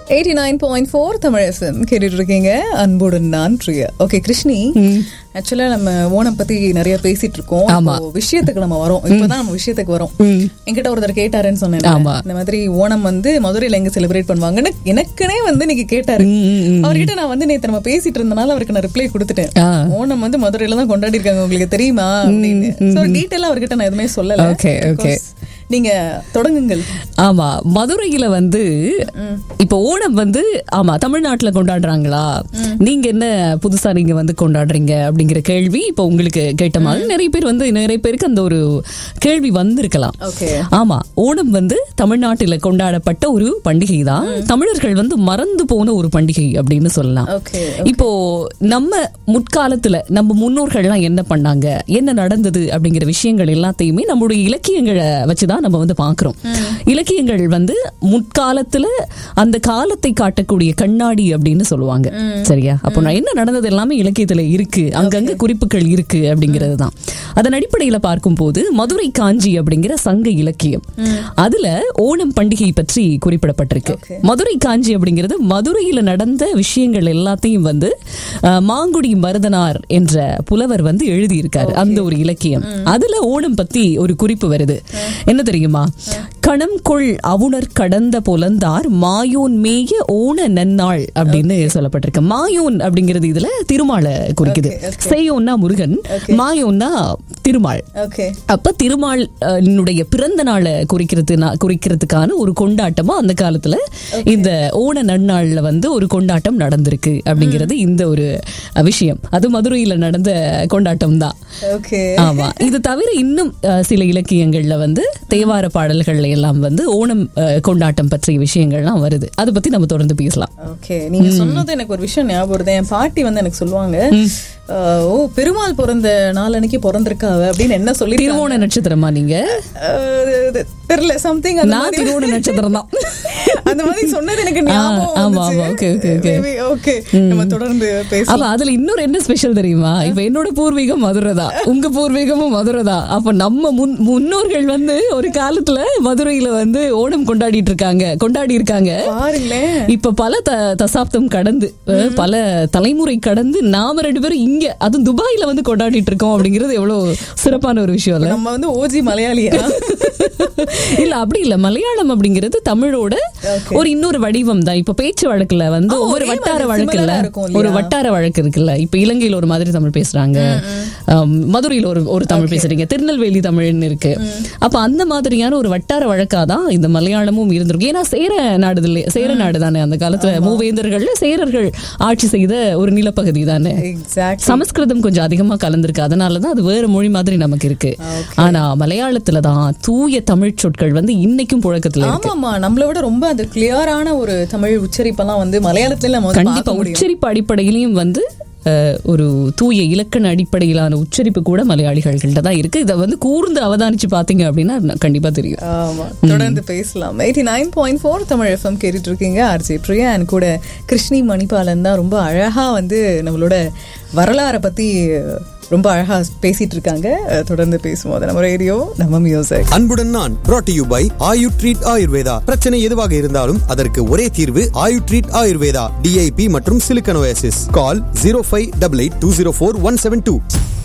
Eighty nine point four Tamil FM கேட்டுட்டு இருக்கீங்க அன்புடன் நான் பிரியா ஓகே கிருஷ்ணி ஆக்சுவலா நம்ம ஓணம் பத்தி நிறைய பேசிட்டு இருக்கோம் ஆமா. இப்போ விஷயத்துக்கு நம்ம வரோம் இப்பதான் நம்ம விஷயத்துக்கு வரோம் என்கிட்ட ஒருத்தர் கேட்டாருன்னு சொன்னேன் ஆமா. இந்த மாதிரி ஓணம் வந்து மதுரையில எங்க செலிப்ரேட் பண்ணுவாங்கன்னு எனக்குனே வந்து இன்னைக்கு கேட்டாரு அவர்கிட்ட நான் வந்து நேத்து நம்ம பேசிட்டு இருந்தனால அவருக்கு நான் ரிப்ளை கொடுத்துட்டேன் ஆ. ஓணம் வந்து மதுரையில தான் கொண்டாடி இருக்காங்க உங்களுக்கு தெரியுமா அப்படின்னு சோ டீட்டெயிலா அவர்கிட்ட நான் எதுவுமே சொல்லல Okay, okay. Because நீங்க தொடங்குங்கள் ஆமா மதுரையில வந்து இப்ப ஓணம் வந்து ஆமா தமிழ்நாட்டுல கொண்டாடுறாங்களா நீங்க என்ன புதுசா நீங்க வந்து கொண்டாடுறீங்க அப்படிங்கிற கேள்வி இப்ப உங்களுக்கு கேட்ட மாதிரி நிறைய பேர் வந்து நிறைய பேருக்கு அந்த ஒரு கேள்வி வந்திருக்கலாம் ஓகே ஆமா ஓணம் வந்து தமிழ்நாட்டில கொண்டாடப்பட்ட ஒரு பண்டிகை தான் தமிழர்கள் வந்து மறந்து போன ஒரு பண்டிகை அப்படின்னு சொல்லலாம் ஓகே இப்போ நம்ம முற்காலத்துல நம்ம முன்னோர்கள்லாம் என்ன பண்ணாங்க என்ன நடந்தது அப்படிங்கிற விஷயங்கள் எல்லாத்தையுமே நம்மளுடைய இலக்கியங்களை வச்சுதான் நம்ம வந்து பாக்குறோம் இலக்கியங்கள் வந்து முற்காலத்துல அந்த காலத்தை காட்டக்கூடிய கண்ணாடி அப்படின்னு சொல்லுவாங்க சரியா அப்போ நான் என்ன நடந்தது எல்லாமே இலக்கியத்துல இருக்கு அங்கங்க குறிப்புகள் இருக்கு அப்படிங்கிறது தான் அதன் அடிப்படையில பார்க்கும்போது மதுரை காஞ்சி அப்படிங்கிற சங்க இலக்கியம் அதுல ஓணம் பண்டிகை பற்றி குறிப்பிடப்பட்டிருக்கு Okay. மதுரை காஞ்சி அப்படிங்கிறது மதுரையில நடந்த விஷயங்கள் எல்லாத்தையும் வந்து அஹ், மாங்குடி மருதனார் என்ற புலவர் வந்து எழுதியிருக்காரு அந்த ஒரு இலக்கியம் அதுல ஓணம் பத்தி ஒரு குறிப்பு வருது என்ன தெரியுமா கணம் கொள் அவுணர் கடந்த புலந்தார் மாயோன் மேய ஓண நன்னாள் அப்படின்னு சொல்லப்பட்டிருக்கு மாயோன் அப்படிங்கிறது இதுல திருமாலை குறிக்குது Okay, okay. செய்யோன்னா முருகன் மாயோன்னா திருமால் ஓகே அப்ப திருமால் அஹ், னுடைய பிறந்த நாளை குறிக்கிறது குறிக்கிறதுக்கான ஒரு கொண்டாட்டமா அந்த காலத்துல இந்த ஓண நன்னாள்ல வந்து ஒரு கொண்டாட்டம் நடந்திருக்கு அப்படிங்கிறது இந்த ஒரு அஹ், விஷயம் அது மதுரையில நடந்த கொண்டாட்டம் தான் ஓகே ஆமா இது தவிர இன்னும் அஹ், சில இலக்கியங்கள்ல வந்து தேவார பாடல்கள்ல எல்லாம் வந்து ஓணம் அஹ், கொண்டாட்டம் பற்றிய விஷயங்கள்லாம் வருது அதை பத்தி நம்ம தொடர்ந்து பேசலாம் ஓகே நீங்க சொன்னது எனக்கு ஒரு விஷயம் ஞாபகம் வருது என் பாட்டி வந்து எனக்கு சொல்லுவாங்க அஹ், ஓ பெருமாள் பிறந்த நாளன்னைக்கு பிறந்திருக்காவ அப்படின்னு என்ன சொல்லி திருவோண நட்சத்திரமா நீங்க தெரியல சம்திங் அந்த நான் மாதிரி திருவோண நட்சத்திரம் தான் அந்த மாதிரி சொன்னது எனக்கு ஞாபகம் ஆமா, ஆமா. Okay, okay, okay. ஓகே நம்ம தொடர்ந்து பேசலாம் அப்ப அதுல இன்னொரு என்ன ஸ்பெஷல் தெரியுமா இப்ப என்னோட பூர்வீகம் மதுரை தான் உங்க பூர்வீகமும் மதுரை தான் அப்ப நம்ம முன் முன்னோர்கள் வந்து ஒரு காலத்துல மதுரையில வந்து ஓணம் கொண்டாடிட்டு இருக்காங்க கொண்டாடி இருக்காங்க பாருங்களேன் இப்ப பல த தசாப்தம் கடந்து அஹ், பல தலைமுறை கடந்து நாம ரெண்டு பேரும் இங்க அதுவும் துபாயில வந்து கொண்டாடிட்டு இருக்கோம் அப்படிங்கிறது எவ்வளவு சிறப்பான ஒரு விஷயம் இல்ல நம்ம வந்து ஓஜி மலையாளியா இல்ல அப்படி இல்ல மலையாளம் அப்படிங்கிறது தமிழோட Okay. ஒரு இன்னொரு வடிவம் தான் இப்ப பேச்சு வழக்குல வந்து ஆ, ஒவ்வொரு ஒரே வட்டார மாதிரி வழக்கு இல்ல similar-ஆ இருக்கும் இல்லையா? ஒரு வட்டார வழக்கு இருக்குல்ல இப்ப இலங்கையில ஒரு மாதிரி தமிழ் பேசுறாங்க ஆம், மதுரையில ஒரு ஒரு தமிழ் பேசுறீங்க திருநெல்வேலி தமிழ்னு இருக்கு அப்ப அந்த மாதிரியான ஒரு வட்டார வழக்காதான் இந்த மலையாளமும் இருந்திருக்கு ஏன்னா சேர நாடு இல்லையா சேர நாடு தானே அந்த காலத்துல மூவேந்தர்கள்ல சேரர்கள் ஆட்சி செய்த ஒரு நிலப்பகுதி தானே எக்ஸாக்ட் சமஸ்கிருதம் கொஞ்சம் அதிகமா கலந்திருக்கு அதனாலதான் அது வேற மொழி மாதிரி நமக்கு இருக்கு ஆனா மலையாளத்துல தான் தூய தமிழ் சொற்கள் வந்து இன்னைக்கும் புழக்கத்துல இருக்கு ஆமாமா நம்மள விட ரொம்ப அந்த கிளியரான ஒரு தமிழ் உச்சரிப்பெல்லாம் வந்து மலையாளத்துல நம்ம வந்து கண்டிப்பா பார்க்க முடியும் உச்சரிப்பு அடிப்படையிலையும் வந்து அஹ், ஒரு தூய இலக்கண அடிப்படையிலான உச்சரிப்பு கூட மலையாளிகள்கிட்ட தான் இருக்கு இதை வந்து கூர்ந்து அவதானிச்சு பாத்தீங்க அப்படின்னா ந- கண்டிப்பா தெரியும் ஆமா தொடர்ந்து பேசலாம் eighty nine point four Tamil FM கேட்டுட்டு இருக்கீங்க ஆர்ஜே பிரியா அண்ட் கூட கிருஷ்ணி மணிபாலன் தான் ரொம்ப அழகா வந்து நம்மளோட வரலாறை பத்தி ரொம்ப அழகா பேசிட்டு இருக்காங்க அஹ் தொடர்ந்து பேசுவோம் அது நம்ம ரேடியோ நம்ம மியூசிக் அன்புடன் நான் brought to you by Ayu treat Ayurveda பிரச்சனை எதுவாக இருந்தாலும் அதற்கு ஒரே தீர்வு ஆயு ட்ரீட் ஆயுர்வேதா டிஐபி மற்றும் சிலிக்கனோசிஸ் call zero five double eight two zero four one seven two